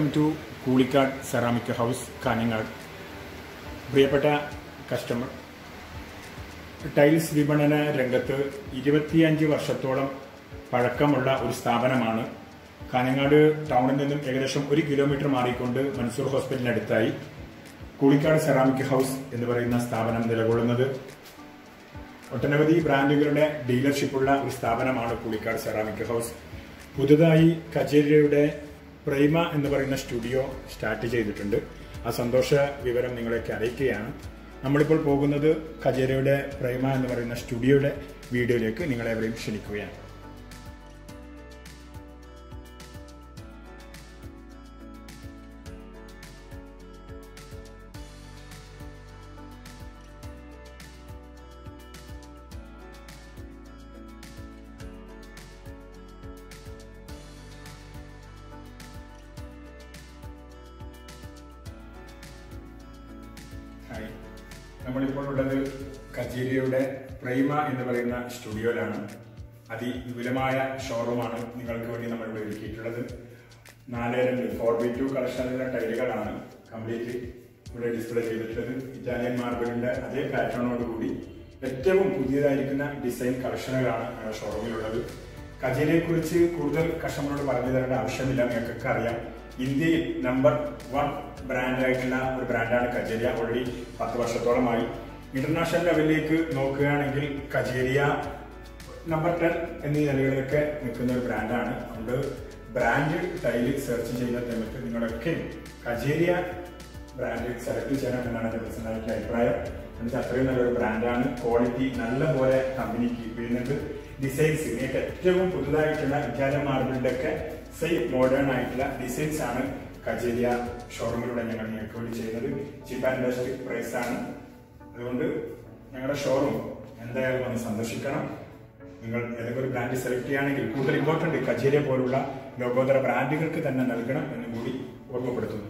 to Koolikkad ceramic house Kanhangad പ്രിയപ്പെട്ട customer tiles വിപണന രംഗത്ത് ഇരുപത്തിയഞ്ച് വർഷത്തോളം പഴക്കമുള്ള ഒരു സ്ഥാപനമാണ് കാഞ്ഞങ്ങാട് ടൗണിൽ നിന്നും ഏകദേശം ഒരു കിലോമീറ്റർ മാറിക്കൊണ്ട് മൻസൂർ ഹോസ്പിറ്റലിനടുത്തായി കൂളിക്കാട് സെറാമിക് ഹൗസ് എന്ന് പറയുന്ന സ്ഥാപനം നിലകൊള്ളുന്നത് ഒട്ടനവധി ബ്രാൻഡുകളുടെ ഡീലർഷിപ്പുള്ള ഒരു സ്ഥാപനമാണ് കൂളിക്കാട് സെറാമിക് ഹൗസ് പുതുതായി കച്ചേരിയുടെ പ്രൈമ എന്ന് പറയുന്ന സ്റ്റുഡിയോ സ്റ്റാർട്ട് ചെയ്തിട്ടുണ്ട് ആ സന്തോഷ വിവരം നിങ്ങളെയൊക്കെ അറിയിക്കുകയാണ് നമ്മളിപ്പോൾ പോകുന്നത് കജേരയുടെ പ്രൈമ എന്ന് പറയുന്ന സ്റ്റുഡിയോയുടെ വീഡിയോയിലേക്ക് നിങ്ങളെവരെയും ക്ഷണിക്കുകയാണ് ഹായ് നമ്മളിപ്പോൾ ഉള്ളത് കജേരിയുടെ പ്രൈമ എന്ന് പറയുന്ന സ്റ്റുഡിയോയിലാണ് അതിവിപുലമായ ഷോറൂമാണ് നിങ്ങൾക്ക് വേണ്ടി നമ്മൾ ഇവിടെ ഒരുക്കിയിട്ടുള്ളത് നാല് രണ്ട് ഫോർ ബി ടു കളക്ഷനിലുള്ള ടൈലുകളാണ് കംപ്ലീറ്റ് ഇവിടെ ഡിസ്പ്ലേ ചെയ്തിട്ടുള്ളത് ഇറ്റാലിയൻ മാർബിളിന്റെ അതേ പാറ്റേണോട് കൂടി ഏറ്റവും പുതിയതായിരിക്കുന്ന ഡിസൈൻ കളക്ഷനുകളാണ് നമ്മുടെ ഷോറൂമിലുള്ളത് കജേരിയെ കുറിച്ച് കൂടുതൽ കസ്റ്റമറോട് പറഞ്ഞു തരേണ്ട ആവശ്യമില്ല നിങ്ങൾക്കൊക്കെ അറിയാം ഇന്ത്യയിൽ നമ്പർ വൺ ബ്രാൻഡായിട്ടുള്ള ഒരു ബ്രാൻഡാണ് കജേരിയ ഓൾറെഡി പത്ത് വർഷത്തോളമായി ഇന്റർനാഷണൽ ലെവലിലേക്ക് നോക്കുകയാണെങ്കിൽ കജേരിയ നമ്പർ ടെൻ എന്നീ നിലകളിലൊക്കെ നിൽക്കുന്ന ഒരു ബ്രാൻഡാണ് അതുകൊണ്ട് ബ്രാൻഡ് ടൈല് സെർച്ച് ചെയ്യുന്ന സമയത്ത് നിങ്ങളൊക്കെ കജേരിയ ബ്രാൻഡ് സെലക്ട് ചെയ്യണം എന്നാണ് എൻ്റെ പേഴ്സണലായിട്ടുള്ള അഭിപ്രായം എന്നുവെച്ചാൽ അത്രയും നല്ലൊരു ബ്രാൻഡാണ് ക്വാളിറ്റി നല്ല പോലെ കമ്പനി കീപ്പ് ചെയ്യുന്നുണ്ട് ഡിസൈൻസ് നിങ്ങൾക്ക് ഏറ്റവും പുതുതായിട്ടുള്ള ഇറ്റാലിയൻ മാർബിളിന്റെ ഒക്കെ സെയിം മോഡേൺ ആയിട്ടുള്ള ഡിസൈൻസ് ആണ് കജേരിയ ഷോറൂമിലൂടെ ഞങ്ങൾ നിങ്ങൾക്ക് വേണ്ടി ചെയ്യുന്നത് ചീപ്പ് ആൻഡ് ബെസ്റ്റ് പ്രൈസ് ആണ് അതുകൊണ്ട് ഞങ്ങളുടെ ഷോറൂം എന്തായാലും ഒന്ന് സന്ദർശിക്കണം നിങ്ങൾ ഏതെങ്കിലും ഒരു ബ്രാൻഡ് സെലക്ട് ചെയ്യുകയാണെങ്കിൽ കൂടുതൽ ഇമ്പോർട്ടന്റ് കജേരിയ പോലുള്ള ലോകോത്തര ബ്രാൻഡുകൾക്ക് തന്നെ നൽകണം എന്ന് കൂടി ഓർമ്മപ്പെടുത്തുന്നു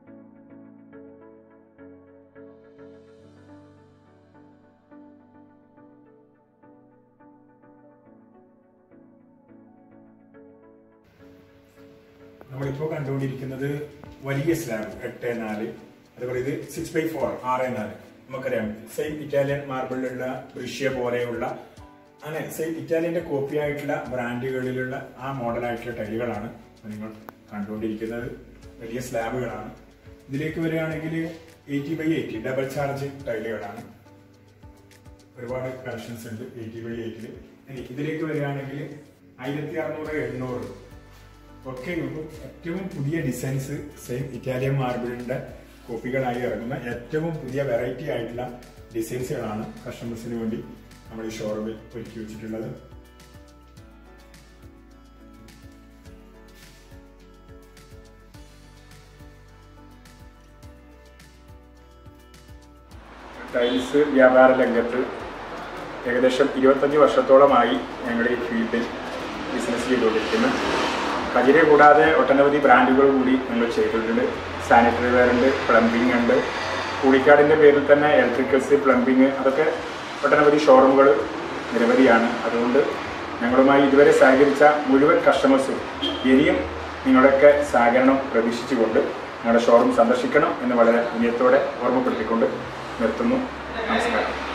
നമ്മളിപ്പോൾ കണ്ടുകൊണ്ടിരിക്കുന്നത് വലിയ സ്ലാബ് എട്ട് നാല് അതുപോലെ ഇത് സിക്സ് ബൈ ഫോർ ആറ് നാല് നമുക്കറിയാം സെയിം ഇറ്റാലിയൻ മാർബിളിലുള്ള ബ്രിഷ്യ പോലെയുള്ള അങ്ങനെ സെയിം ഇറ്റാലിയന്റെ കോപ്പി ആയിട്ടുള്ള ബ്രാൻഡുകളിലുള്ള ആ മോഡലായിട്ടുള്ള ടൈലുകളാണ് നിങ്ങൾ കണ്ടുകൊണ്ടിരിക്കുന്നത് വലിയ സ്ലാബുകളാണ് ഇതിലേക്ക് വരികയാണെങ്കിൽ eighty by eighty double charge ടൈലുകളാണ് ഒരുപാട് കളക്ഷൻസ് ഉണ്ട് എയ്റ്റി ബൈ എയ്റ്റില് ഇനി ഇതിലേക്ക് വരികയാണെങ്കിൽ ആയിരത്തി അറുന്നൂറ് എണ്ണൂറ് ഒക്കെ നോക്കും ഏറ്റവും പുതിയ ഡിസൈൻസ് സെയിം ഇറ്റാലിയൻ മാർബിളിന്റെ കോപ്പികളായി ഇറങ്ങുന്ന ഏറ്റവും പുതിയ വെറൈറ്റി ആയിട്ടുള്ള ഡിസൈൻസുകളാണ് കസ്റ്റമേഴ്സിന് വേണ്ടി നമ്മൾ ഈ ഷോറൂമിൽ ഒരുക്കി വെച്ചിട്ടുള്ളത് ടൈൽസ് വ്യാപാര രംഗത്ത് ഏകദേശം ഇരുപത്തഞ്ച് വർഷത്തോളമായി ഞങ്ങൾ ഈ ഫീൽഡിൽ ബിസിനസ് ചെയ്തുകൊണ്ടിരിക്കുന്നു കജിരെ കൂടാതെ ഒട്ടനവധി ബ്രാൻഡുകൾ കൂടി ഞങ്ങൾ ചെയ്തിട്ടുണ്ട് സാനിറ്ററി വെയർ ഉണ്ട് പ്ലംബിംഗ് ഉണ്ട് കൂളിക്കാടിൻ്റെ പേരിൽ തന്നെ ഇലക്ട്രിക്കൽസ് പ്ലംബിംഗ് അതൊക്കെ ഒട്ടനവധി ഷോറൂമുകൾ നിരവധിയാണ് അതുകൊണ്ട് ഞങ്ങളുമായി ഇതുവരെ സഹകരിച്ച മുഴുവൻ കസ്റ്റമേഴ്സും ഇനിയും നിങ്ങളുടെയൊക്കെ സഹകരണം പ്രതീക്ഷിച്ചുകൊണ്ട് ഞങ്ങളുടെ ഷോറൂം സന്ദർശിക്കണം എന്ന് വളരെ വിനയത്തോടെ ഓർമ്മപ്പെടുത്തിക്കൊണ്ട് നിർത്തുന്നു നമസ്കാരം